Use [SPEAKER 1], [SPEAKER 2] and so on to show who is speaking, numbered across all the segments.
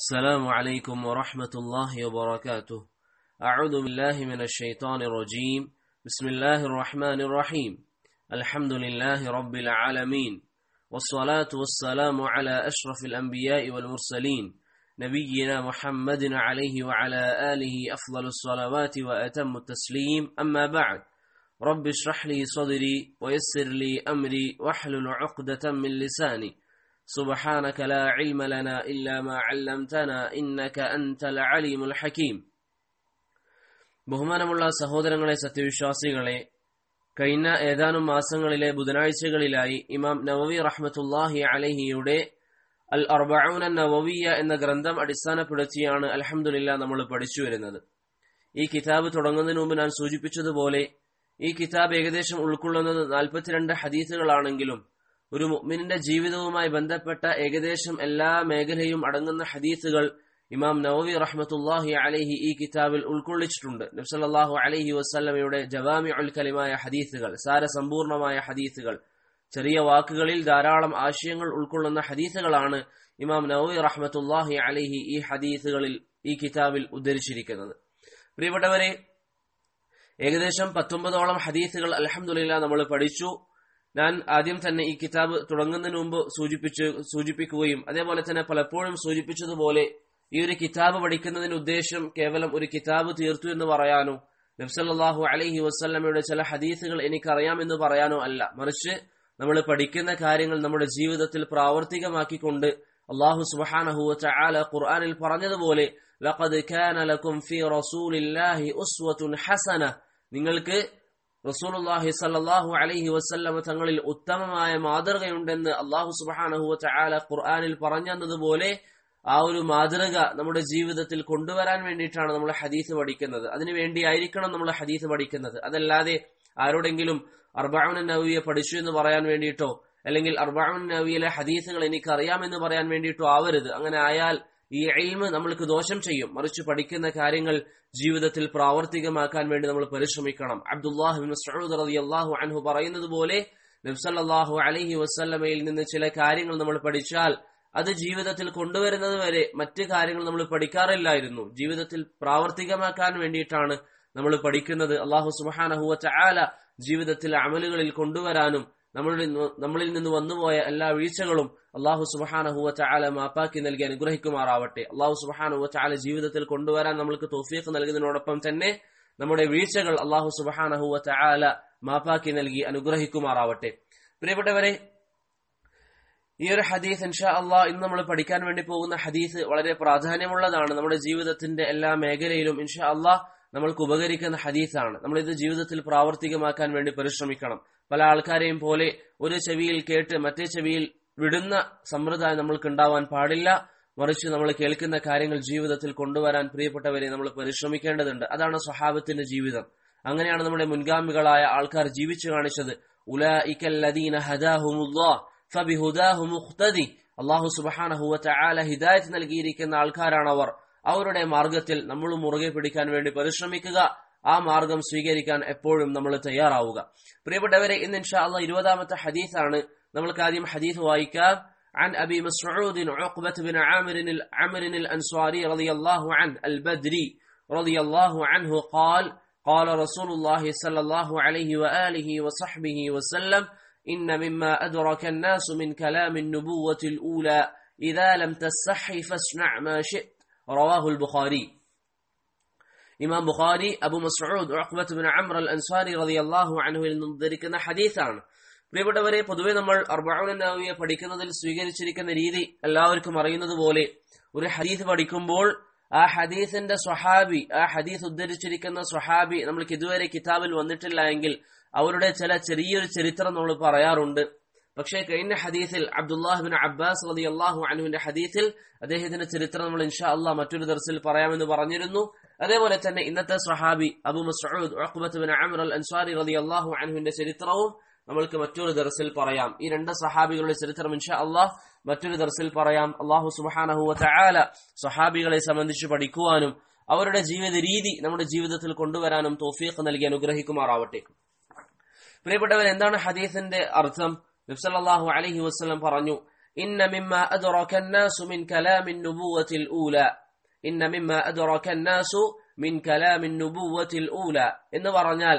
[SPEAKER 1] السلام عليكم ورحمة الله وبركاته أعوذ بالله من الشيطان الرجيم بسم الله الرحمن الرحيم الحمد لله رب العالمين والصلاة والسلام على أشرف الأنبياء والمرسلين نبينا محمد عليه وعلى آله أفضل الصلوات وأتم التسليم أما بعد رب اشرح لي صدري ويسر لي أمري واحلل عقدة من لساني سبحانك لا علم لنا إلا ما علمتنا إنك أنت العليم الحكيم ബഹുമാനമുള്ള സഹോദരങ്ങളെ സത്യവിശ്വാസികളെ കഴിഞ്ഞ ഏതാനും മാസങ്ങളിലെ ബുധനാഴ്ചകളിലായി ഇമാം നവവി റഹ്മത്തുല്ലാഹി അലഹിയുടെ അൽ അർബഊന നവവിയ എന്ന ഗ്രന്ഥം അടിസ്ഥാനപ്പെടുത്തിയാണ് അലഹമുല്ല നമ്മൾ പഠിച്ചു വരുന്നത് ഈ കിതാബ് തുടങ്ങുന്നതിന് മുമ്പ് ഞാൻ സൂചിപ്പിച്ചതുപോലെ ഈ കിതാബ് ഏകദേശം ഉൾക്കൊള്ളുന്നത് നാൽപ്പത്തിരണ്ട് ഹദീസുകളാണെങ്കിലും ഒരു മുഅ്മിനിന്റെ ജീവിതവുമായി ബന്ധപ്പെട്ട ഏകദേശം എല്ലാ മേഖലയും അടങ്ങുന്ന ഹദീസുകൾ ഇമാം നവവി റഹ്മത്തുല്ലാഹി അലഹി ഈ കിതാബിൽ ഉൾക്കൊള്ളിച്ചിട്ടുണ്ട് നബ്സല്ലാഹു അലഹി വസ്ല്ലമയുടെ ജവാമി ഉൽ കലിമായ ഹദീസുകൾ സാരസമ്പൂർണമായ ഹദീസുകൾ ചെറിയ വാക്കുകളിൽ ധാരാളം ആശയങ്ങൾ ഉൾക്കൊള്ളുന്ന ഹദീസുകളാണ് ഇമാം നവവി റഹ്മത്തുല്ലാഹി അലഹി ഈ ഹദീസുകളിൽ ഈ കിതാബിൽ ഉദ്ധരിച്ചിരിക്കുന്നത് പ്രിയപ്പെട്ടവരെ ഏകദേശം പത്തൊമ്പതോളം ഹദീസുകൾ അലഹമുല്ല നമ്മൾ പഠിച്ചു ഞാൻ ആദ്യം തന്നെ ഈ കിതാബ് തുടങ്ങുന്നതിന് മുമ്പ് സൂചിപ്പിച്ച് സൂചിപ്പിക്കുകയും അതേപോലെ തന്നെ പലപ്പോഴും സൂചിപ്പിച്ചതുപോലെ ഈ ഒരു കിതാബ് പഠിക്കുന്നതിന്റെ ഉദ്ദേശം കേവലം ഒരു കിതാബ് തീർത്തു എന്ന് പറയാനോ നബ്സല്ലാഹു അലഹി വസ്ല്ലമയുടെ ചില ഹദീസുകൾ എനിക്കറിയാമെന്ന് പറയാനോ അല്ല മറിച്ച് നമ്മൾ പഠിക്കുന്ന കാര്യങ്ങൾ നമ്മുടെ ജീവിതത്തിൽ പ്രാവർത്തികമാക്കിക്കൊണ്ട് അള്ളാഹു സുബാനഹുവ ആല ഖുർആാനിൽ പറഞ്ഞതുപോലെ ലഖദ് കാന ലക്കും ഫി റസൂലില്ലാഹി ഉസ്വത്തുൻ ഹസന നിങ്ങൾക്ക് റസൂലുള്ളാഹി സല്ലല്ലാഹു അലൈഹി വസല്ലമ തങ്ങളിൽ ഉത്തമമായ മാതൃകയുണ്ടെന്ന് അള്ളാഹു സുബ്ഹാനഹു ആല ഖുർആനിൽ പറഞ്ഞതുപോലെ ആ ഒരു മാതൃക നമ്മുടെ ജീവിതത്തിൽ കൊണ്ടുവരാൻ വേണ്ടിയിട്ടാണ് നമ്മൾ ഹദീസ് പഠിക്കുന്നത് അതിനു വേണ്ടിയായിരിക്കണം നമ്മൾ ഹദീസ് പഠിക്കുന്നത് അതല്ലാതെ ആരോടെങ്കിലും അർബാഉൻ നവിയെ പഠിച്ചു എന്ന് പറയാൻ വേണ്ടിയിട്ടോ അല്ലെങ്കിൽ അർബാഉൻ നവിയിലെ ഹദീസുകൾ എനിക്ക് അറിയാമെന്ന് പറയാൻ വേണ്ടിയിട്ടോ ആവരുത് അങ്ങനെ ആയാൽ ഈ എയിമ് നമ്മൾക്ക് ദോഷം ചെയ്യും മറിച്ച് പഠിക്കുന്ന കാര്യങ്ങൾ ജീവിതത്തിൽ പ്രാവർത്തികമാക്കാൻ വേണ്ടി നമ്മൾ പരിശ്രമിക്കണം അബ്ദുല്ലാഹു മസ്ഊദ് റളിയല്ലാഹു അൻഹു പറയുന്നത് പോലെ നബ്സല്ലാഹു അലൈഹി വസല്ലമയിൽ നിന്ന് ചില കാര്യങ്ങൾ നമ്മൾ പഠിച്ചാൽ അത് ജീവിതത്തിൽ കൊണ്ടുവരുന്നത് വരെ മറ്റ് കാര്യങ്ങൾ നമ്മൾ പഠിക്കാറില്ലായിരുന്നു ജീവിതത്തിൽ പ്രാവർത്തികമാക്കാൻ വേണ്ടിയിട്ടാണ് നമ്മൾ പഠിക്കുന്നത് അള്ളാഹു സുബാനഹുവ ചാല ജീവിതത്തിൽ അമലുകളിൽ കൊണ്ടുവരാനും നമ്മളിൽ നമ്മളിൽ നിന്ന് വന്നുപോയ എല്ലാ വീഴ്ചകളും അള്ളാഹു സുബഹാനഹുവ ചാല മാപ്പാക്കി നൽകി അനുഗ്രഹിക്കുമാറാവട്ടെ അള്ളാഹു സുബഹാനുവ ചാല ജീവിതത്തിൽ കൊണ്ടുവരാൻ നമ്മൾക്ക് തോഫീഖ് നൽകുന്നതിനോടൊപ്പം തന്നെ നമ്മുടെ വീഴ്ചകൾ അള്ളാഹു സുബഹാനഹുവ ചാല മാപ്പാക്കി നൽകി അനുഗ്രഹിക്കുമാറാവട്ടെ പ്രിയപ്പെട്ടവരെ ഈ ഒരു ഹദീസ് ഇൻഷാ അള്ളാഹ് ഇന്ന് നമ്മൾ പഠിക്കാൻ വേണ്ടി പോകുന്ന ഹദീസ് വളരെ പ്രാധാന്യമുള്ളതാണ് നമ്മുടെ ജീവിതത്തിന്റെ എല്ലാ മേഖലയിലും ഇൻഷാ അള്ളാഹ് നമ്മൾക്ക് ഉപകരിക്കുന്ന ഹദീസാണ് നമ്മൾ ഇത് ജീവിതത്തിൽ പ്രാവർത്തികമാക്കാൻ വേണ്ടി പരിശ്രമിക്കണം പല ആൾക്കാരെയും പോലെ ഒരു ചെവിയിൽ കേട്ട് മറ്റേ ചെവിയിൽ വിടുന്ന സമ്പ്രദായം നമ്മൾക്ക് ഉണ്ടാവാൻ പാടില്ല മറിച്ച് നമ്മൾ കേൾക്കുന്ന കാര്യങ്ങൾ ജീവിതത്തിൽ കൊണ്ടുവരാൻ പ്രിയപ്പെട്ടവരെ നമ്മൾ പരിശ്രമിക്കേണ്ടതുണ്ട് അതാണ് സ്വഹാബത്തിന്റെ ജീവിതം അങ്ങനെയാണ് നമ്മുടെ മുൻഗാമികളായ ആൾക്കാർ ജീവിച്ചു കാണിച്ചത് ഉലീന മുഖ്തദി അള്ളാഹു സുബാനഹുവ ചാല ഹിദായത്ത് നൽകിയിരിക്കുന്ന ആൾക്കാരാണ് അവർ അവരുടെ മാർഗത്തിൽ നമ്മൾ മുറുകെ പിടിക്കാൻ വേണ്ടി പരിശ്രമിക്കുക ആ മാർഗം സ്വീകരിക്കാൻ എപ്പോഴും നമ്മൾ തയ്യാറാവുക പ്രിയപ്പെട്ടവരെ ഇന്ന് ഇൻഷാ അള്ളാഹ് ഇരുപതാമത്തെ ഹദീസാണ് നമ്മൾക്ക് ആദ്യം ഹദീസ് വായിക്കാം عن أبي مسعود عقبة بن عامر عمر الأنصاري رضي الله عنه البدري رضي الله عنه قال قال رسول الله صلى الله عليه وآله وصحبه وسلم إن مما أدرك الناس من كلام النبوة الأولى إذا لم تستحي فاصنع ما شئت رواه البخاري ഇമാം Bukhari Abu Masud Uqbah bin Amr al Ansari റളിയല്ലാഹു അൻഹുവിൽ നിന്ന് ഉദ്ധരിക്കുന്ന ഹദീസാണ് പ്രിയപ്പെട്ടവരെ പൊതുവെ നമ്മൾ അർബഊൻ നവവിയെ പഠിക്കുന്നതിൽ സ്വീകരിച്ചിരിക്കുന്ന രീതി എല്ലാവർക്കും അറിയുന്നത് പോലെ ഒരു ഹദീസ് പഠിക്കുമ്പോൾ ആ ഹദീസിന്റെ സ്വഹാബി ആ ഹദീസ് ഉദ്ധരിച്ചിരിക്കുന്ന സ്വഹാബി നമ്മൾക്ക് ഇതുവരെ കിതാബിൽ വന്നിട്ടില്ല എങ്കിൽ അവരുടെ ചില ചെറിയൊരു ചരിത്രം നമ്മൾ പറയാറുണ്ട് പക്ഷേ കഴിഞ്ഞ ഹദീസിൽ അബ്ദുല്ലാഹിബിൻ അബ്ബാസ് റതി അള്ളാഹു അനുവിന്റെ ഹദീസിൽ അദ്ദേഹത്തിന്റെ ചരിത്രം നമ്മൾ ഇൻഷാ അള്ളാഹ് മറ്റൊരു ദർസിൽ പറയാമെന്ന് പറഞ്ഞിരുന്നു അതേപോലെ തന്നെ ഇന്നത്തെ സഹാബി Abu Masud Uqbah bin Amr al Ansari റതി അള്ളാഹു അനുവിന്റെ ചരിത്രവും നമ്മൾക്ക് മറ്റൊരു ദർസിൽ പറയാം ഈ രണ്ട് സഹാബികളുടെ ചരിത്രം ഇൻഷാ അള്ളാഹ് മറ്റൊരു ദർസിൽ പറയാം അള്ളാഹു സുബാനഹു ചാല സഹാബികളെ സംബന്ധിച്ച് പഠിക്കുവാനും അവരുടെ ജീവിത രീതി നമ്മുടെ ജീവിതത്തിൽ കൊണ്ടുവരാനും തോഫീഖ് നൽകി അനുഗ്രഹിക്കുമാറാവട്ടെ പ്രിയപ്പെട്ടവർ എന്താണ് ഹദീസിന്റെ അർത്ഥം നബ്സല്ലാഹു അലഹി വസ്ലം പറഞ്ഞു ഇന്ന മിമ്മ അദ്റക الناس من كلام النبوة الأولى ഇന്ന മിമ്മ അദ്റക الناس من كلام النبوة الأولى എന്ന് പറഞ്ഞാൽ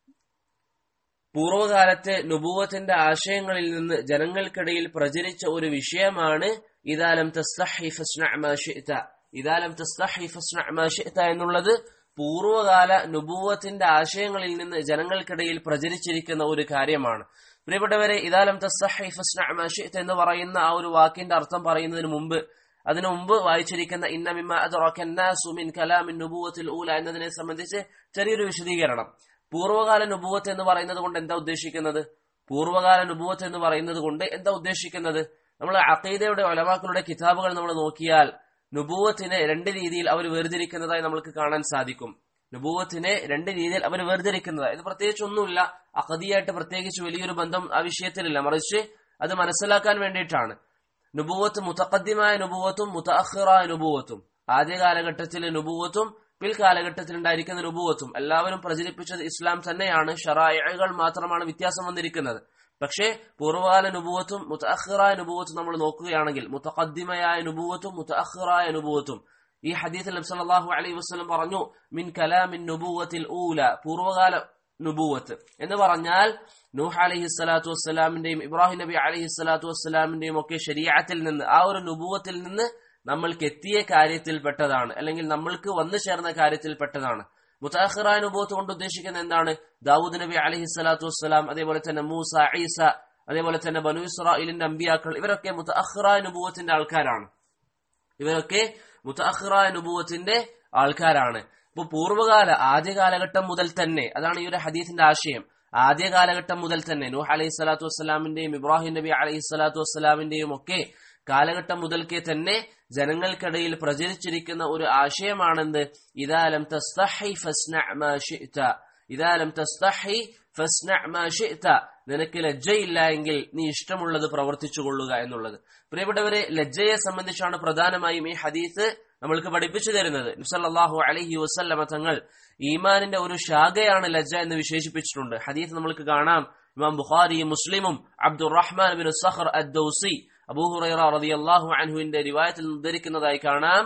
[SPEAKER 1] പൂർവകാലത്തെ നുബൂവത്തിന്റെ ആശയങ്ങളിൽ നിന്ന് ജനങ്ങൾക്കിടയിൽ പ്രചരിച്ച ഒരു വിഷയമാണ് ഇദാലം തസ്തഹി ഫസ്ന മാ ശിഅത ഇദാലം തസ്തഹി ഫസ്ന മാ ശിഅത എന്നുള്ളത് പൂർവകാല നുബൂവത്തിന്റെ ആശയങ്ങളിൽ നിന്ന് ജനങ്ങൾക്കിടയിൽ പ്രചരിച്ചിരിക്കുന്ന ഒരു കാര്യമാണ് പ്രിയപ്പെട്ടവരെ ഇദാലം തസ്തഹി ഫസ്ന മാ ശിഅത എന്ന് പറയുന്ന ആ ഒരു വാക്കിന്റെ അർത്ഥം പറയുന്നതിന് മുമ്പ് അതിനു മുമ്പ് വായിച്ചിരിക്കുന്ന ഇന്ന മിമ്മ അദ്റക الناس من كلام النبوة الأولى എന്നതിനെ സംബന്ധിച്ച് ചെറിയൊരു വിശദീകരണം പൂർവ്വകാല നുബൂവത്ത് എന്ന് പറയുന്നത് കൊണ്ട് എന്താ ഉദ്ദേശിക്കുന്നത് പൂർവ്വകാല നുബൂവത്ത് എന്ന് പറയുന്നത് കൊണ്ട് എന്താ ഉദ്ദേശിക്കുന്നത് നമ്മൾ അഖീദയുടെ ഒലമാക്കളുടെ കിതാബുകൾ നമ്മൾ നോക്കിയാൽ നുബൂവത്തിനെ രണ്ട് രീതിയിൽ അവർ വേർതിരിക്കുന്നതായി നമുക്ക് കാണാൻ സാധിക്കും നുബൂവത്തിനെ രണ്ട് രീതിയിൽ അവർ വേർതിരിക്കുന്നതായി ഇത് പ്രത്യേകിച്ച് ഒന്നുമില്ല അഖദിയായിട്ട് പ്രത്യേകിച്ച് വലിയൊരു ബന്ധം ആ വിഷയത്തിലില്ല മറിച്ച് അത് മനസ്സിലാക്കാൻ വേണ്ടിയിട്ടാണ് നുബൂവത്ത് മുത്തഖദ്ദിമായ നുബൂവത്തും മുത്തഅഖിറായ നുബൂവത്തും ആദ്യ കാലഘട്ടത്തിലെ നുബൂവത്തും പിൽക്കാലഘട്ടത്തിൽ ഉണ്ടായിരിക്കുന്ന നുബൂവത്തും എല്ലാവരും പ്രചരിപ്പിച്ചത് ഇസ്ലാം തന്നെയാണ് ഷറായകൾ മാത്രമാണ് വ്യത്യാസം വന്നിരിക്കുന്നത് പക്ഷേ പൂർവ്വകാല നുബൂവത്തും മുത്തഅഖിറായ നുബൂവത്തും നമ്മൾ നോക്കുകയാണെങ്കിൽ മുത്തഖദ്ദിമയായ നുബൂവത്തും മുത്തഅഖിറായ നുബൂവത്തും ഈ ഹദീത്തിൽ നബി സല്ലല്ലാഹു അലൈഹി വസല്ലം പറഞ്ഞു മിൻ കലാമിൻ നുബൂവത്തിൽ ഊല പൂർവ്വകാല നുബൂവത്ത് എന്ന് പറഞ്ഞാൽ നൂഹ് അലൈഹി സ്വലാത്തു വസ്സലാമിന്റെയും ഇബ്രാഹിം നബി അലൈഹി സ്വലാത്തു വസ്സലാമിന്റെയും ഒക്കെ ശരീഅത്തിൽ നിന്ന് ആ ഒരു നുബൂവത്തിൽ നിന്ന് നമ്മൾക്ക് എത്തിയ കാര്യത്തിൽപ്പെട്ടതാണ് അല്ലെങ്കിൽ നമ്മൾക്ക് വന്നു ചേർന്ന കാര്യത്തിൽപ്പെട്ടതാണ് മുത്താഖിറായ നുബൂത്ത് കൊണ്ട് ഉദ്ദേശിക്കുന്നത് എന്താണ് ദാവൂദ് നബി അലൈഹി സ്വലാത്തു വസ്സലാം അതേപോലെ തന്നെ മൂസ ഈസ അതേപോലെ തന്നെ ബനു ഇസ്രായേലിന്റെ അമ്പിയാക്കൾ ഇവരൊക്കെ മുത്തഅഖിറായ നുബൂവത്തിന്റെ ആൾക്കാരാണ് ഇവരൊക്കെ മുത്തഅഖിറായ നുബൂവത്തിന്റെ ആൾക്കാരാണ് ഇപ്പൊ പൂർവ്വകാല ആദ്യ കാലഘട്ടം മുതൽ തന്നെ അതാണ് ഈ ഒരു ഹദീസിന്റെ ആശയം ആദ്യ കാലഘട്ടം മുതൽ തന്നെ നൂഹ് അലൈഹി സ്വലാത്തു വസ്സലാമിന്റെയും ഇബ്രാഹിം നബി അലൈഹി സ്വലാത്തു വസ്സലാമിന്റെയും ഒക്കെ കാലഘട്ടം മുതൽക്കേ തന്നെ ജനങ്ങൾക്കിടയിൽ പ്രചരിച്ചിരിക്കുന്ന ഒരു ആശയമാണെന്ത് ഇതാലം തസ്തഹി ഫസ്ന മാ ഷിഅ്ത ഇതാലം തസ്തഹി ഫസ്ന മാ ഷിഅ്ത നിനക്ക് ലജ്ജയില്ല എങ്കിൽ നീ ഇഷ്ടമുള്ളത് പ്രവർത്തിച്ചു കൊള്ളുക എന്നുള്ളത് പ്രിയപ്പെട്ടവരെ ലജ്ജയെ സംബന്ധിച്ചാണ് പ്രധാനമായും ഈ ഹദീസ് നമ്മൾക്ക് പഠിപ്പിച്ചു തരുന്നത് നബ്സല്ലാഹു അലഹി വസല്ലമ തങ്ങൾ ഈമാനിന്റെ ഒരു ശാഖയാണ് ലജ്ജ എന്ന് വിശേഷിപ്പിച്ചിട്ടുണ്ട് ഹദീസ് നമ്മൾക്ക് കാണാം ഇമാം ബുഖാരിയും മുസ്ലിമും Abdurrahman bin Sakhr Addausi Abu Hurairah റളിയല്ലാഹു അൻഹുവിന്റെ റിവായത്തിൽ ഉദ്ധരിക്കുന്നതായി കാണാം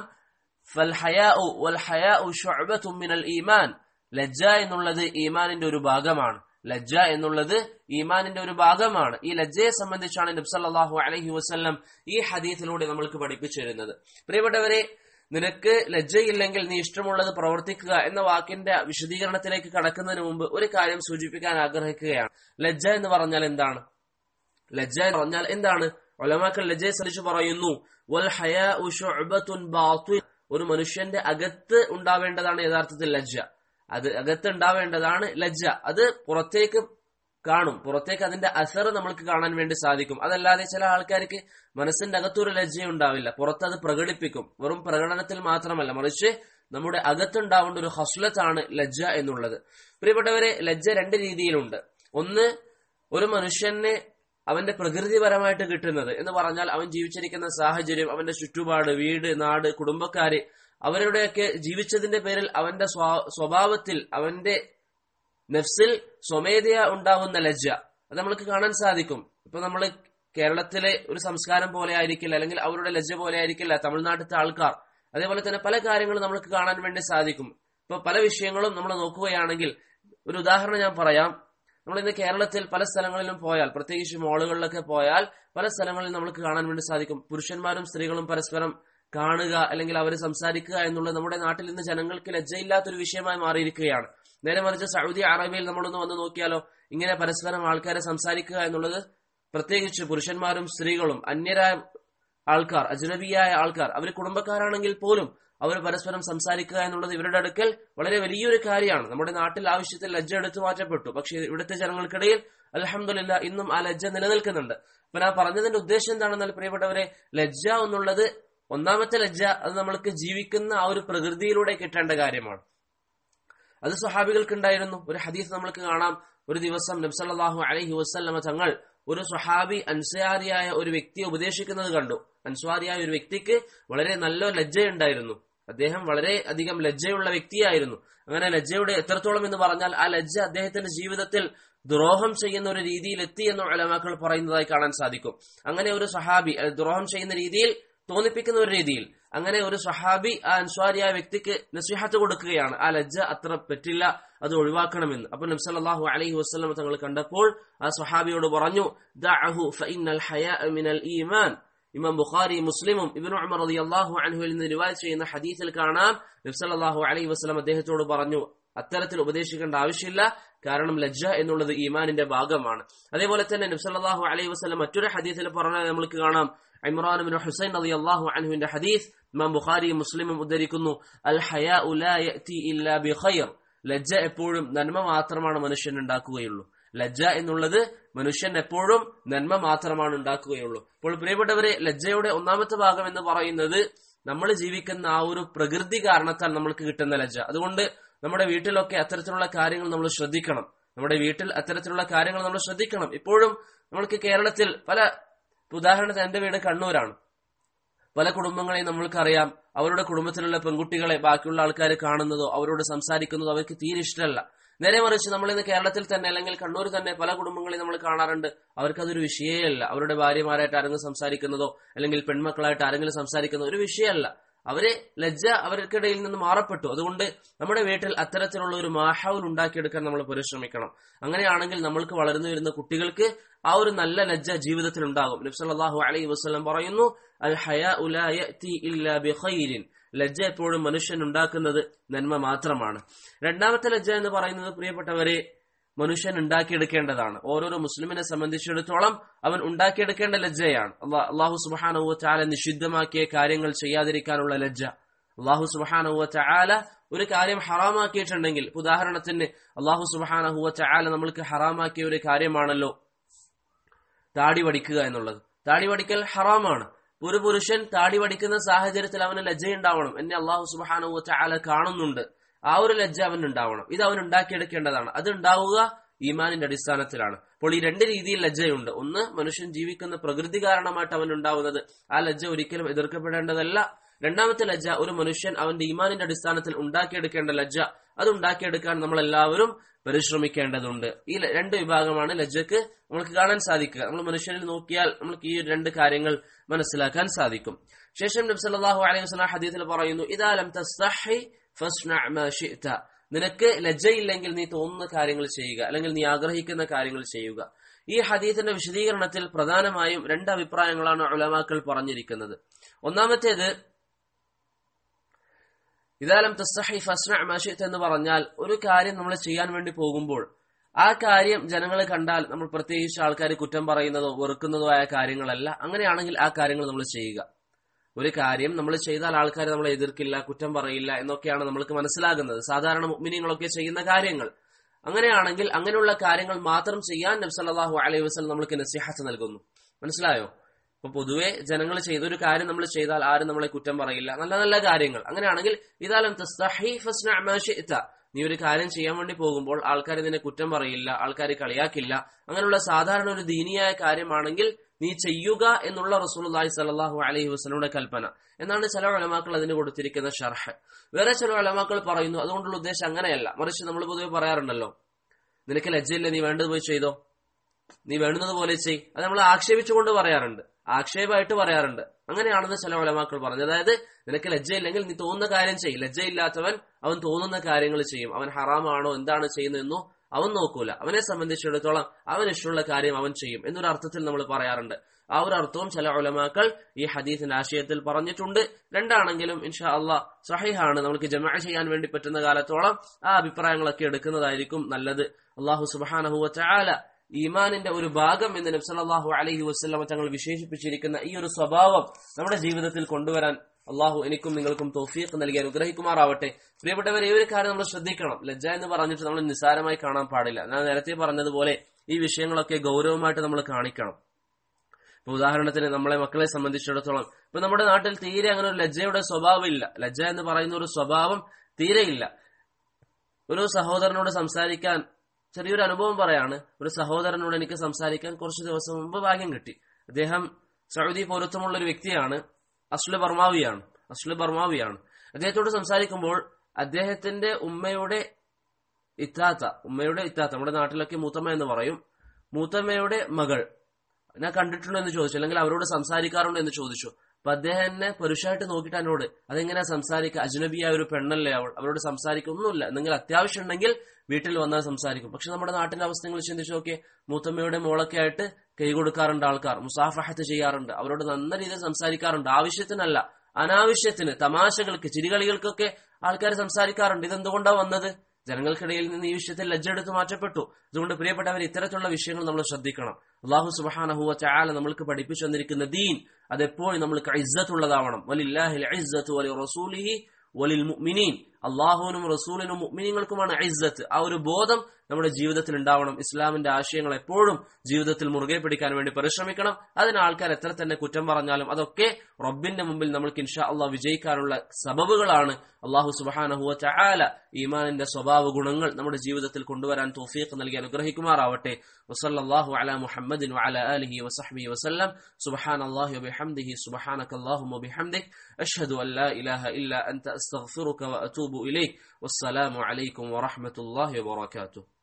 [SPEAKER 1] ഫൽഹയാഉ വൽഹയാഉ ശുഅബത്തും മിനൽ ഈമാൻ ലജ്ജ എന്നുള്ളത് ഈമാനിന്റെ ഒരു ഭാഗമാണ് ലജ്ജ എന്നുള്ളത് ഈമാനിന്റെ ഒരു ഭാഗമാണ് ഈ ലജ്ജയെ സംബന്ധിച്ചാണ് നബ്സല്ലാഹു അലഹി വസ്ല്ലം ഈ ഹദീസിലൂടെ നമ്മൾക്ക് പഠിപ്പിച്ചു തരുന്നത് പ്രിയപ്പെട്ടവരെ നിനക്ക് ലജ്ജയില്ലെങ്കിൽ നീ ഇഷ്ടമുള്ളത് പ്രവർത്തിക്കുക എന്ന വാക്കിന്റെ വിശദീകരണത്തിലേക്ക് കടക്കുന്നതിന് മുമ്പ് ഒരു കാര്യം സൂചിപ്പിക്കാൻ ആഗ്രഹിക്കുകയാണ് ലജ്ജ എന്ന് പറഞ്ഞാൽ എന്താണ് ലജ്ജ എന്ന് പറഞ്ഞാൽ എന്താണ് ഒലമാക്കൾ ലജ്ജയെ സംബന്ധിച്ച് പറയുന്നു വൽ ഹയാഉ ശുഅബത്തുൻ ബാത്തിൻ ഒരു മനുഷ്യന്റെ അകത്ത് ഉണ്ടാവേണ്ടതാണ് യഥാർത്ഥത്തിൽ ലജ്ജ അത് അകത്ത് ഉണ്ടാവേണ്ടതാണ് ലജ്ജ അത് പുറത്തേക്ക് കാണും പുറത്തേക്ക് അതിന്റെ അസർ നമ്മൾക്ക് കാണാൻ വേണ്ടി സാധിക്കും അതല്ലാതെ ചില ആൾക്കാർക്ക് മനസ്സിന്റെ അകത്തൊരു ലജ്ജ ഉണ്ടാവില്ല പുറത്ത് അത് പ്രകടിപ്പിക്കും വെറും പ്രകടനത്തിൽ മാത്രമല്ല മറിച്ച് നമ്മുടെ അകത്തുണ്ടാവേണ്ട ഒരു ഹസ്ലത്താണ് ലജ്ജ എന്നുള്ളത് പ്രിയപ്പെട്ടവരെ ലജ്ജ രണ്ട് രീതിയിലുണ്ട് ഒന്ന് ഒരു മനുഷ്യനെ അവന്റെ പ്രകൃതിപരമായിട്ട് കിട്ടുന്നത് എന്ന് പറഞ്ഞാൽ അവൻ ജീവിച്ചിരിക്കുന്ന സാഹചര്യം അവന്റെ ചുറ്റുപാട് വീട് നാട് കുടുംബക്കാര് അവരുടെയൊക്കെ ജീവിച്ചതിന്റെ പേരിൽ അവന്റെ സ്വഭാവത്തിൽ അവന്റെ നെഫ്സിൽ സ്വമേധയ ഉണ്ടാവുന്ന ലജ്ജ അത് നമ്മൾക്ക് കാണാൻ സാധിക്കും ഇപ്പൊ നമ്മൾ കേരളത്തിലെ ഒരു സംസ്കാരം പോലെ ആയിരിക്കില്ല അല്ലെങ്കിൽ അവരുടെ ലജ്ജ പോലെ ആയിരിക്കില്ല തമിഴ്നാട്ടിലത്തെ ആൾക്കാർ അതേപോലെ തന്നെ പല കാര്യങ്ങളും നമ്മൾക്ക് കാണാൻ വേണ്ടി സാധിക്കും ഇപ്പൊ പല വിഷയങ്ങളും നമ്മൾ നോക്കുകയാണെങ്കിൽ ഒരു ഉദാഹരണം ഞാൻ പറയാം നമ്മൾ ഇന്ന് കേരളത്തിൽ പല സ്ഥലങ്ങളിലും പോയാൽ പ്രത്യേകിച്ച് മോളുകളിലൊക്കെ പോയാൽ പല സ്ഥലങ്ങളിൽ നമുക്ക് കാണാൻ വേണ്ടി സാധിക്കും പുരുഷന്മാരും സ്ത്രീകളും പരസ്പരം കാണുക അല്ലെങ്കിൽ അവർ സംസാരിക്കുക എന്നുള്ളത് നമ്മുടെ നാട്ടിൽ ഇന്ന് ജനങ്ങൾക്ക് ലജ്ജയില്ലാത്തൊരു വിഷയമായി മാറിയിരിക്കുകയാണ് നേരെ മറിച്ച് സൗദി അറേബ്യയിൽ നമ്മളൊന്ന് വന്ന് നോക്കിയാലോ ഇങ്ങനെ പരസ്പരം ആൾക്കാരെ സംസാരിക്കുക എന്നുള്ളത് പ്രത്യേകിച്ച് പുരുഷന്മാരും സ്ത്രീകളും അന്യരായ ആൾക്കാർ അജ്നബിയായ ആൾക്കാർ അവർ കുടുംബക്കാരാണെങ്കിൽ പോലും അവർ പരസ്പരം സംസാരിക്കുക എന്നുള്ളത് ഇവരുടെ അടുക്കൽ വളരെ വലിയൊരു കാര്യമാണ് നമ്മുടെ നാട്ടിൽ ആവശ്യത്തിൽ ലജ്ജ എടുത്തു മാറ്റപ്പെട്ടു പക്ഷേ ഇവിടുത്തെ ജനങ്ങൾക്കിടയിൽ അലഹമില്ല ഇന്നും ആ ലജ്ജ നിലനിൽക്കുന്നുണ്ട് അപ്പൊ ഞാൻ പറഞ്ഞതിന്റെ ഉദ്ദേശം എന്താണെന്നാൽ പ്രിയപ്പെട്ടവരെ ലജ്ജ എന്നുള്ളത് ഒന്നാമത്തെ ലജ്ജ അത് നമ്മൾക്ക് ജീവിക്കുന്ന ആ ഒരു പ്രകൃതിയിലൂടെ കിട്ടേണ്ട കാര്യമാണ് അത് സ്വഹാബികൾക്ക് ഉണ്ടായിരുന്നു ഒരു ഹദീസ് നമ്മൾക്ക് കാണാം ഒരു ദിവസം നബ്സല്ലാഹു അലഹി വസ്ല്ലമ തങ്ങൾ ഒരു സ്വഹാബി അൻസ്വാരിയായ ഒരു വ്യക്തിയെ ഉപദേശിക്കുന്നത് കണ്ടു അൻസ്വാരിയായ ഒരു വ്യക്തിക്ക് വളരെ നല്ല ലജ്ജയുണ്ടായിരുന്നു അദ്ദേഹം വളരെ അധികം ലജ്ജയുള്ള വ്യക്തിയായിരുന്നു അങ്ങനെ ലജ്ജയുടെ എത്രത്തോളം എന്ന് പറഞ്ഞാൽ ആ ലജ്ജ അദ്ദേഹത്തിന്റെ ജീവിതത്തിൽ ദ്രോഹം ചെയ്യുന്ന ഒരു രീതിയിൽ എത്തി എന്ന് ഉലമാക്കൾ പറയുന്നതായി കാണാൻ സാധിക്കും അങ്ങനെ ഒരു സഹാബി അഹ് ദ്രോഹം ചെയ്യുന്ന രീതിയിൽ തോന്നിപ്പിക്കുന്ന ഒരു രീതിയിൽ അങ്ങനെ ഒരു സഹാബി ആ അൻസ്വാരിയായ വ്യക്തിക്ക് നസിഹത്ത് കൊടുക്കുകയാണ് ആ ലജ്ജ അത്ര പറ്റില്ല അത് ഒഴിവാക്കണമെന്ന് അപ്പൊ നബ്സല്ലാഹു അലൈഹി വസ്ലം തങ്ങൾ കണ്ടപ്പോൾ ആ സഹാബിയോട് പറഞ്ഞു ദഅഹു ഫഇന്നൽ ഹയാ മിനൽ ഈമാൻ ഇമാം ബുഖാരി മുസ്ലിമും ഇബ്നു ഉമർ റളിയല്ലാഹു അൻഹുവിൽ നിന്ന് റിവായത്ത് ചെയ്യുന്ന ഹദീസിൽ കാണാം നബ്സല്ലാഹു അലൈഹി വസ്ലം അദ്ദേഹത്തോട് പറഞ്ഞു അത്തരത്തിൽ ഉപദേശിക്കേണ്ട ആവശ്യമില്ല കാരണം ലജ്ജ എന്നുള്ളത് ഈമാനിന്റെ ഭാഗമാണ് അതേപോലെ തന്നെ നബ്സല്ലാഹു അലൈഹി വസ്ലം മറ്റൊരു ഹദീസിൽ പറഞ്ഞത് നമ്മൾക്ക് കാണാം ഇമ്രാൻ ബിൻ ഹുസൈൻ റളിയല്ലാഹു അൻഹുവിന്റെ ഹദീസ് ഇമാം ബുഖാരിയും മുസ്ലിമും ഉദ്ധരിക്കുന്നു അൽ ഹയാ ലാ യഅതി ഇല്ലാ ബിഖൈർ ലജ്ജ എപ്പോഴും നന്മ മാത്രമാണ് മനുഷ്യൻ ഉണ്ടാക്കുകയുള്ളൂ ലജ്ജ എന്നുള്ളത് മനുഷ്യൻ എപ്പോഴും നന്മ മാത്രമാണ് ഉണ്ടാക്കുകയുള്ളൂ അപ്പോൾ പ്രിയപ്പെട്ടവരെ ലജ്ജയുടെ ഒന്നാമത്തെ ഭാഗം എന്ന് പറയുന്നത് നമ്മൾ ജീവിക്കുന്ന ആ ഒരു പ്രകൃതി കാരണത്താൽ നമ്മൾക്ക് കിട്ടുന്ന ലജ്ജ അതുകൊണ്ട് നമ്മുടെ വീട്ടിലൊക്കെ അത്തരത്തിലുള്ള കാര്യങ്ങൾ നമ്മൾ ശ്രദ്ധിക്കണം നമ്മുടെ വീട്ടിൽ അത്തരത്തിലുള്ള കാര്യങ്ങൾ നമ്മൾ ശ്രദ്ധിക്കണം ഇപ്പോഴും നമ്മൾക്ക് കേരളത്തിൽ പല ഉദാഹരണത്തിന് എന്റെ വീട് കണ്ണൂരാണ് പല കുടുംബങ്ങളെയും നമ്മൾക്കറിയാം അവരുടെ കുടുംബത്തിലുള്ള പെൺകുട്ടികളെ ബാക്കിയുള്ള ആൾക്കാർ കാണുന്നതോ അവരോട് സംസാരിക്കുന്നതോ അവർക്ക് തീരെ ഇഷ്ടമല്ല നേരെ മറിച്ച് നമ്മൾ ഇന്ന് കേരളത്തിൽ തന്നെ അല്ലെങ്കിൽ കണ്ണൂർ തന്നെ പല കുടുംബങ്ങളെയും നമ്മൾ കാണാറുണ്ട് അവർക്കതൊരു വിഷയമല്ല അവരുടെ ഭാര്യമാരായിട്ട് ആരെങ്കിലും സംസാരിക്കുന്നതോ അല്ലെങ്കിൽ പെൺമക്കളായിട്ട് ആരെങ്കിലും സംസാരിക്കുന്നതോ ഒരു വിഷയമല്ല അവരെ ലജ്ജ അവർക്കിടയിൽ നിന്ന് മാറപ്പെട്ടു അതുകൊണ്ട് നമ്മുടെ വീട്ടിൽ അത്തരത്തിലുള്ള ഒരു മാഹൗൽ ഉണ്ടാക്കിയെടുക്കാൻ നമ്മൾ പരിശ്രമിക്കണം അങ്ങനെയാണെങ്കിൽ നമ്മൾക്ക് വളർന്നു വരുന്ന കുട്ടികൾക്ക് ആ ഒരു നല്ല ലജ്ജ ജീവിതത്തിൽ ഉണ്ടാകും നബ്സല്ലാഹു അലൈഹി വസ്ലം പറയുന്നു അൽ ഹയാ ഇല്ലാ ബിഖൈരിൻ ലജ്ജ എപ്പോഴും മനുഷ്യൻ ഉണ്ടാക്കുന്നത് നന്മ മാത്രമാണ് രണ്ടാമത്തെ ലജ്ജ എന്ന് പറയുന്നത് പ്രിയപ്പെട്ടവരെ മനുഷ്യൻ ഉണ്ടാക്കിയെടുക്കേണ്ടതാണ് ഓരോരോ മുസ്ലിമിനെ സംബന്ധിച്ചിടത്തോളം അവൻ ഉണ്ടാക്കിയെടുക്കേണ്ട ലജ്ജയാണ് അള്ളാഹു സുബാനുവ ചാല നിഷിദ്ധമാക്കിയ കാര്യങ്ങൾ ചെയ്യാതിരിക്കാനുള്ള ലജ്ജ അള്ളാഹു സുബാനുവ ചാല ഒരു കാര്യം ഹറാമാക്കിയിട്ടുണ്ടെങ്കിൽ ഉദാഹരണത്തിന് അള്ളാഹു സുബാനഹുവ ചാല നമ്മൾക്ക് ഹറാമാക്കിയ ഒരു കാര്യമാണല്ലോ താടി വടിക്കുക എന്നുള്ളത് താടി വടിക്കൽ ഹറാമാണ് ഒരു പുരുഷൻ താടി വടിക്കുന്ന സാഹചര്യത്തിൽ അവന് ലജ്ജയുണ്ടാവണം എന്നെ അള്ളാഹു സുബാനുവ ചാല കാണുന്നുണ്ട് ആ ഒരു ലജ്ജ അവൻ ഉണ്ടാവണം ഇത് അവൻ ഉണ്ടാക്കിയെടുക്കേണ്ടതാണ് അത് ഉണ്ടാവുക ഈമാനിന്റെ അടിസ്ഥാനത്തിലാണ് അപ്പോൾ ഈ രണ്ട് രീതിയിൽ ലജ്ജയുണ്ട് ഒന്ന് മനുഷ്യൻ ജീവിക്കുന്ന പ്രകൃതി കാരണമായിട്ട് അവൻ ഉണ്ടാവുന്നത് ആ ലജ്ജ ഒരിക്കലും എതിർക്കപ്പെടേണ്ടതല്ല രണ്ടാമത്തെ ലജ്ജ ഒരു മനുഷ്യൻ അവന്റെ ഈമാനിന്റെ അടിസ്ഥാനത്തിൽ ഉണ്ടാക്കിയെടുക്കേണ്ട ലജ്ജ അത് ഉണ്ടാക്കിയെടുക്കാൻ നമ്മൾ എല്ലാവരും പരിശ്രമിക്കേണ്ടതുണ്ട് ഈ രണ്ട് വിഭാഗമാണ് ലജ്ജക്ക് നമുക്ക് കാണാൻ സാധിക്കുക നമ്മൾ മനുഷ്യനിൽ നോക്കിയാൽ നമുക്ക് ഈ രണ്ട് കാര്യങ്ങൾ മനസ്സിലാക്കാൻ സാധിക്കും ശേഷം നബി സല്ലല്ലാഹു അലൈഹി വസല്ലം ഹദീസിൽ പറയുന്നു ഇദാ ലം തസ്തഹി ഫസ്ന' മാ ശിഅത നിനക്ക് ലജ്ജയില്ലെങ്കിൽ നീ തോന്നുന്ന കാര്യങ്ങൾ ചെയ്യുക അല്ലെങ്കിൽ നീ ആഗ്രഹിക്കുന്ന കാര്യങ്ങൾ ചെയ്യുക ഈ ഹദീസിന്റെ വിശദീകരണത്തിൽ പ്രധാനമായും രണ്ട് അഭിപ്രായങ്ങളാണ് ഉലമാക്കൾ പറഞ്ഞിരിക്കുന്നത് ഒന്നാമത്തേത് ഇതാലം തസ്സഹി ഫസ്ന മാഷിത്ത് എന്ന് പറഞ്ഞാൽ ഒരു കാര്യം നമ്മൾ ചെയ്യാൻ വേണ്ടി പോകുമ്പോൾ ആ കാര്യം ജനങ്ങൾ കണ്ടാൽ നമ്മൾ പ്രത്യേകിച്ച് ആൾക്കാർ കുറ്റം പറയുന്നതോ വെറുക്കുന്നതോ ആയ കാര്യങ്ങളല്ല അങ്ങനെയാണെങ്കിൽ ആ കാര്യങ്ങൾ നമ്മൾ ചെയ്യുക ഒരു കാര്യം നമ്മൾ ചെയ്താൽ ആൾക്കാർ നമ്മളെ എതിർക്കില്ല കുറ്റം പറയില്ല എന്നൊക്കെയാണ് നമ്മൾക്ക് മനസ്സിലാകുന്നത് സാധാരണ മുഗ്മിനികളൊക്കെ ചെയ്യുന്ന കാര്യങ്ങൾ അങ്ങനെയാണെങ്കിൽ അങ്ങനെയുള്ള കാര്യങ്ങൾ മാത്രം ചെയ്യാൻ നബ്സല്ലാഹു അലൈഹി വസ്ലം നമ്മൾക്ക് നസിഹത്ത് നൽകുന്നു മനസ്സിലായോ അപ്പൊ പൊതുവെ ജനങ്ങൾ ചെയ്തൊരു കാര്യം നമ്മൾ ചെയ്താൽ ആരും നമ്മളെ കുറ്റം പറയില്ല നല്ല നല്ല കാര്യങ്ങൾ അങ്ങനെയാണെങ്കിൽ ഇതാലും നീ ഒരു കാര്യം ചെയ്യാൻ വേണ്ടി പോകുമ്പോൾ ആൾക്കാർ ഇതിനെ കുറ്റം പറയില്ല ആൾക്കാർ കളിയാക്കില്ല അങ്ങനെയുള്ള സാധാരണ ഒരു ദീനിയായ കാര്യമാണെങ്കിൽ നീ ചെയ്യുക എന്നുള്ള റസൂലി സലാഹു അലൈഹി വസ്ലയുടെ കൽപ്പന എന്നാണ് ചില അലമാക്കൾ അതിന് കൊടുത്തിരിക്കുന്ന ഷർഹ് വേറെ ചില അലമാക്കൾ പറയുന്നു അതുകൊണ്ടുള്ള ഉദ്ദേശം അങ്ങനെയല്ല മറിച്ച് നമ്മൾ പൊതുവെ പറയാറുണ്ടല്ലോ നിനക്ക് ലജ്ജയില്ല നീ വേണ്ടത് പോയി ചെയ്തോ നീ വേണ്ടുന്നത് പോലെ ചെയ് അത് നമ്മൾ ആക്ഷേപിച്ചുകൊണ്ട് പറയാറുണ്ട് ആക്ഷേപമായിട്ട് പറയാറുണ്ട് അങ്ങനെയാണെന്ന് ചില ഒലമാക്കൾ പറഞ്ഞു അതായത് നിനക്ക് ലജ്ജയില്ലെങ്കിൽ നീ തോന്നുന്ന കാര്യം ചെയ്യും ലജ്ജയില്ലാത്തവൻ അവൻ തോന്നുന്ന കാര്യങ്ങൾ ചെയ്യും അവൻ ഹറാമാണോ എന്താണ് ചെയ്യുന്നതെന്നോ അവൻ നോക്കൂല അവനെ സംബന്ധിച്ചിടത്തോളം അവൻ ഇഷ്ടമുള്ള കാര്യം അവൻ ചെയ്യും എന്നൊരു അർത്ഥത്തിൽ നമ്മൾ പറയാറുണ്ട് ആ ഒരു അർത്ഥവും ചില ഒലമാക്കൾ ഈ ഹദീസിന്റെ ആശയത്തിൽ പറഞ്ഞിട്ടുണ്ട് രണ്ടാണെങ്കിലും ഇൻഷാ അള്ളാഹ് സഹിഹാണ് നമുക്ക് ജമാ ചെയ്യാൻ വേണ്ടി പറ്റുന്ന കാലത്തോളം ആ അഭിപ്രായങ്ങളൊക്കെ എടുക്കുന്നതായിരിക്കും നല്ലത് അള്ളാഹു സുബാനഹുവ ചാല ഈമാനിന്റെ ഒരു ഭാഗം എന്ന് നബ്സല്ലാഹു അലഹി വസ്ലമ തങ്ങൾ വിശേഷിപ്പിച്ചിരിക്കുന്ന ഈ ഒരു സ്വഭാവം നമ്മുടെ ജീവിതത്തിൽ കൊണ്ടുവരാൻ അള്ളാഹു എനിക്കും നിങ്ങൾക്കും തോഫീഖ് നൽകി അനുഗ്രഹിക്കുമാറാവട്ടെ പ്രിയപ്പെട്ടവരെ ഈ ഒരു കാര്യം നമ്മൾ ശ്രദ്ധിക്കണം ലജ്ജ എന്ന് പറഞ്ഞിട്ട് നമ്മൾ നിസ്സാരമായി കാണാൻ പാടില്ല ഞാൻ നേരത്തെ പറഞ്ഞതുപോലെ ഈ വിഷയങ്ങളൊക്കെ ഗൗരവമായിട്ട് നമ്മൾ കാണിക്കണം ഇപ്പൊ ഉദാഹരണത്തിന് നമ്മളെ മക്കളെ സംബന്ധിച്ചിടത്തോളം ഇപ്പൊ നമ്മുടെ നാട്ടിൽ തീരെ അങ്ങനെ ഒരു ലജ്ജയുടെ സ്വഭാവം ഇല്ല ലജ്ജ എന്ന് പറയുന്ന ഒരു സ്വഭാവം തീരെ ഇല്ല ഒരു സഹോദരനോട് സംസാരിക്കാൻ ചെറിയൊരു അനുഭവം പറയാണ് ഒരു സഹോദരനോട് എനിക്ക് സംസാരിക്കാൻ കുറച്ച് ദിവസം മുമ്പ് ഭാഗ്യം കിട്ടി അദ്ദേഹം സൗദി പൗരത്വമുള്ള ഒരു വ്യക്തിയാണ് അസ്ലു ബർമാവിയാണ് അസ്ലു ബർമാവിയാണ് അദ്ദേഹത്തോട് സംസാരിക്കുമ്പോൾ അദ്ദേഹത്തിന്റെ ഉമ്മയുടെ ഇത്താത്ത ഉമ്മയുടെ ഇത്താത്ത നമ്മുടെ നാട്ടിലൊക്കെ മൂത്തമ്മ എന്ന് പറയും മൂത്തമ്മയുടെ മകൾ ഞാൻ കണ്ടിട്ടുണ്ടോ എന്ന് ചോദിച്ചു അല്ലെങ്കിൽ അവരോട് സംസാരിക്കാറുണ്ടോ എന്ന് ചോദിച്ചു അപ്പൊ അദ്ദേഹം എന്നെ പരുഷമായിട്ട് നോക്കിയിട്ട് എന്നോട് അതെങ്ങനെയാ സംസാരിക്കുക അജ്നബിയായ ഒരു പെണ്ണല്ലേ അവൾ അവരോട് സംസാരിക്കൊന്നുമില്ല എന്തെങ്കിലും അത്യാവശ്യം ഉണ്ടെങ്കിൽ വീട്ടിൽ വന്നാൽ സംസാരിക്കും പക്ഷെ നമ്മുടെ നാട്ടിലെ അവസ്ഥ നിങ്ങൾ ചിന്തിച്ചു നോക്കിയേ മൂത്തമ്മയുടെ മോളൊക്കെ ആയിട്ട് കൈ കൊടുക്കാറുണ്ട് ആൾക്കാർ മുസാഫഹത്ത് ചെയ്യാറുണ്ട് അവരോട് നല്ല രീതിയിൽ സംസാരിക്കാറുണ്ട് ആവശ്യത്തിനല്ല അനാവശ്യത്തിന് തമാശകൾക്ക് ചിരികളികൾക്കൊക്കെ ആൾക്കാർ സംസാരിക്കാറുണ്ട് ഇതെന്തുകൊണ്ടാണ് വന്നത് ജനങ്ങൾക്കിടയിൽ നിന്ന് ഈ വിഷയത്തിൽ ലജ്ജെടുത്ത് മാറ്റപ്പെട്ടു അതുകൊണ്ട് പ്രിയപ്പെട്ടവർ ഇത്തരത്തിലുള്ള വിഷയങ്ങൾ നമ്മൾ ശ്രദ്ധിക്കണം അള്ളാഹു സുബാനഹുവ ചാല നമ്മൾക്ക് പഠിപ്പിച്ചു വന്നിരിക്കുന്ന ദീൻ അതെപ്പോഴും നമ്മൾക്ക് ഇസ്സത്തുള്ളതാവണം വലില്ലാഹിൽ ഇസ്സത്ത് വലി റസൂലിഹി വലിൽ മുഅ്മിനീൻ അള്ളാഹുവിനും റസൂലിനും മുഅ്മിനീങ്ങൾക്കുമാണ് ഇസ്സത്ത് ആ ഒരു ബോധം നമ്മുടെ ജീവിതത്തിൽ ഉണ്ടാവണം ഇസ്ലാമിന്റെ ആശയങ്ങൾ എപ്പോഴും ജീവിതത്തിൽ മുറുകെ പിടിക്കാൻ വേണ്ടി പരിശ്രമിക്കണം അതിന് ആൾക്കാർ എത്ര തന്നെ കുറ്റം പറഞ്ഞാലും അതൊക്കെ റബ്ബിന്റെ മുമ്പിൽ നമ്മൾക്ക് ഇൻഷാ അള്ളാഹ് വിജയിക്കാനുള്ള സബബുകളാണ് അള്ളാഹു സുബാനഹുവ ചാല ഈമാനിന്റെ സ്വഭാവ ഗുണങ്ങൾ നമ്മുടെ ജീവിതത്തിൽ കൊണ്ടുവരാൻ തോഫീഖ് നൽകി അനുഗ്രഹിക്കുമാറാവട്ടെ വസല്ലാഹു അല മുഹമ്മദിൻ വഅല ആലിഹി വസഹ്ബിഹി വസല്ലം സുബ്ഹാന അല്ലാഹി വബിഹംദിഹി സുബ്ഹാനക അല്ലാഹുമ്മ വബിഹംദിക് അഷ്ഹദു അൻ ലാ ഇലാഹ ഇല്ല അൻത അസ്തഗ്ഫിറുക വഅതൂബു ഇലൈക് വസ്സലാമു അലൈക്കും വറഹ്മത്തുള്ളാഹി വബറകാതുഹു